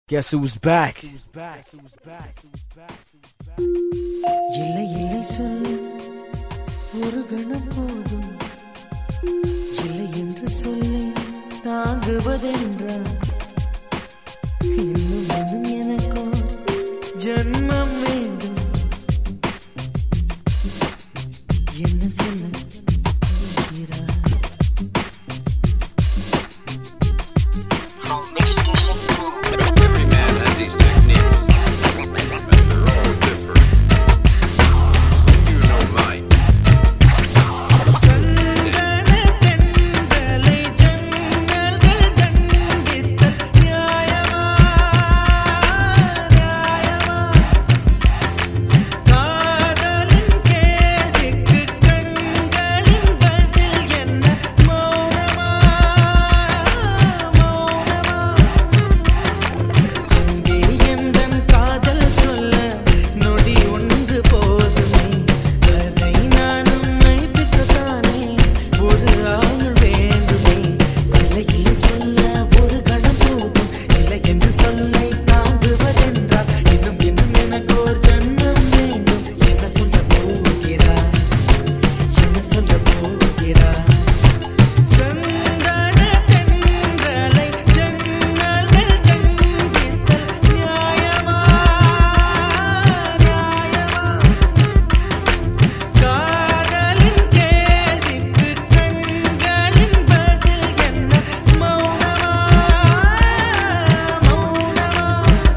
Guess who's back? இல்லை இல்லை சொல்ல ஒரு கணம் போதும் இல்லை என்று சொல்லி தாங்குவதென்றால் இன்னும் இன்னும் எனக்கோ ஜன்மம் வேண்டும் என்ன சொல்ல போகிறாய்? From Mix Station Crew. Every man has his technique, and they're all different. You know mine. சந்தன தென்றலை ஜன்னல்கள் தண்டித்தல் நியாயமா நியாயமா காதலின் கேள்விக்கு கண்களின் பதில் என்ன மௌனமா மௌனமா அங்கே எந்தன் காதல் சொல்ல நொடி ஒன்று போதுமே அதை நானும் மைப்பிக்கத்தானே ஒரு ஆயுள் வேண்டுமே இல்லையே சொல்ல ஒரு கணம் போதும் இல்லை என்று சொல்லை தாங்குவதென்றால் இன்னும் இன்னும் எனக்கு ஒரு ஜன்மம் வேண்டும் என்ன சொல்ல போகிறாய் என்ன சொல்ல போகிறாய் சந்தன தென்றலை ஜன்னல்கள் கண்டித்தல் நியாயமா நியாயமா காதலின் கேள்விக்கு கண்களின் பதில் என்ன மௌனமா மௌனமா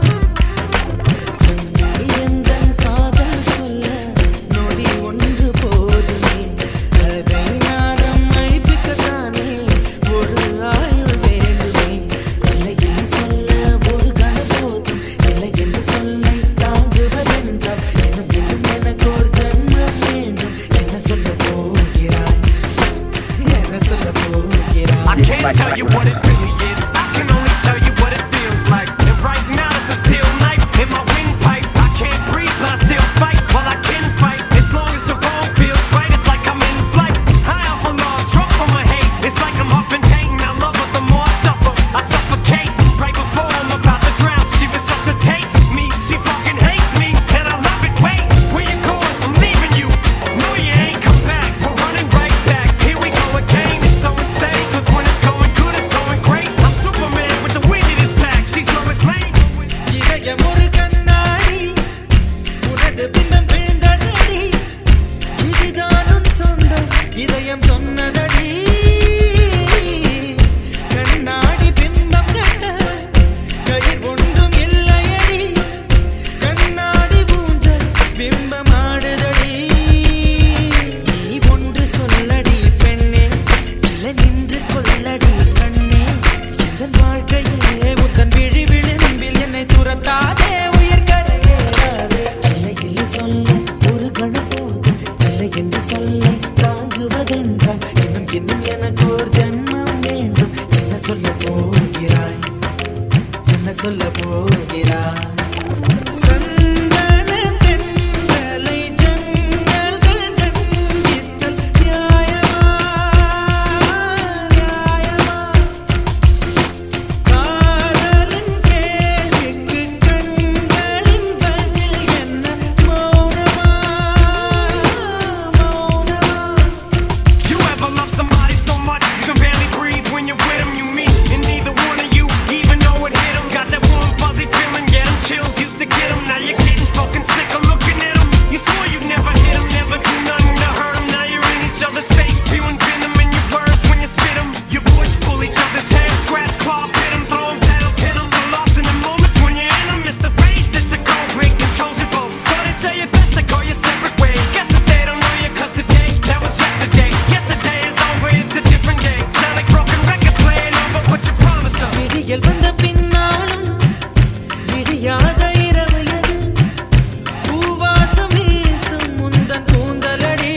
எந்தன் காதல் சொல்ல நொடி ஒன்று போதுமே அதை நானும் மைப்பிக்கத்தானே ஒரு ஆயுள் வேண்டுமே இல்லை என்று சொல்ல ஒரு கணம் போதும் இல்லை என்று சொல்லை தாங்குவதென்றால் இன்னும் இன்னும் எனக்கு ஒரு ஜன்மம் வேண்டும் என்ன சொல்ல போகிறாய் என்ன சொல்ல போகிறாய் I can't tell you what it really is. I can only tell you what it feels like. And right now it's a steel knife in my windpipe. I can't breathe, but I still fight. Well, I can fight as long as the wrong feels right. It's like I'm in flight, high off a log, drunk from my hate. It's like I'm huffing pain. I love her the more I suffer. I suffocate right before I'm about to drown. She resuscitates me. She fucking hates me, and I love it. Wait, where you going? I'm leaving you. No, you ain't come back. We're running right back. Here we go again. It's so insane, 'cause when it's going good, it's going great. I'm Superman with the wind in his back. She's Lois Lane. இதயம் ஒரு கண்ணாடி உனது பிம்பம் விழுந்ததடி இதுதான் உன் சொந்தம் இதயம் சொன்னதடி கண்ணாடி பிம்பம் கட்ட கயிர் ஒன்றும் இல்லையடி கண்ணாடி ஊஞ்சல் பிம்பம் ஆடுதடி நீ ஒன்று சொல்லடி பெண்ணே இல்லை நின்று கொள்ளடி கண்ணே எந்த வாழ்க்கையே உத்தன் விழி விளிம்பில் என்னை துரத்தாதே உயிர் கரையேறாதே இல்லை இல்லை சொல்ல ஒரு கணம் போதும் இல்லை என்று சொல்ல தாங்குவதென்றால் இன்னும் இன்னும் எனக்கு ஒரு ஜன்மம் வேண்டும் என்ன சொல்ல போகிறாய் என்ன சொல்ல போகிறாய் சந்தன தென்றலை ஜன்னல்கள் கண்டித்தல் நியாயமா நியாயமா காதலின் கேள்விக்கு கண்களின் பதில் என்ன மௌனமா மௌனமா You ever love somebody so much you can barely breathe when you're with them? You meet, and neither one of you even know it hit 'em. Got that warm fuzzy feeling, yeah, them chills used to get 'em. Now you're getting fucking sick of looking at 'em. You swore you'd never hit 'em, never do nothing to hurt 'em. Now you're in each other's face, spewing venom in your words when you spit 'em. You push, pull each other's hair, scratch, claw, pit 'em, throw 'em down, pin 'em. So lost in the moments when you're in 'em. It's the race that's a cold break, controls your boat. So they say it best to go your separate ways. Guess that they don't know you 'cause today, that was yesterday. Yesterday is over, it's a different day. Sound like broken records playing over what you promised us. விடியல் வந்த பின்னாலும் விடியாத இரவு எது பூவாசம் வீசும் முந்தன் கூந்தலடி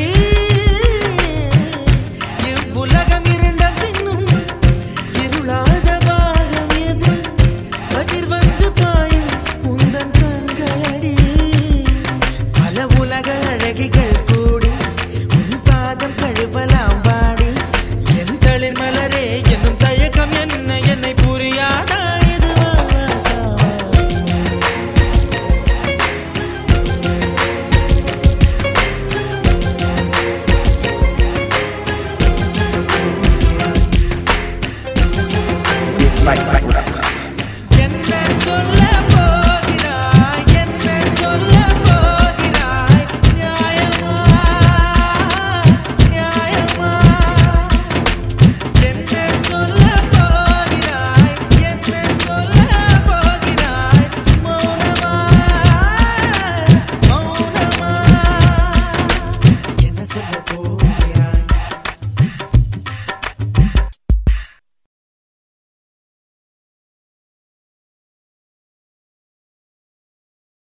இவ்வுலகம் இருண்ட பின்னும் இருளாத பாகம் எது கதிர் வந்து பாய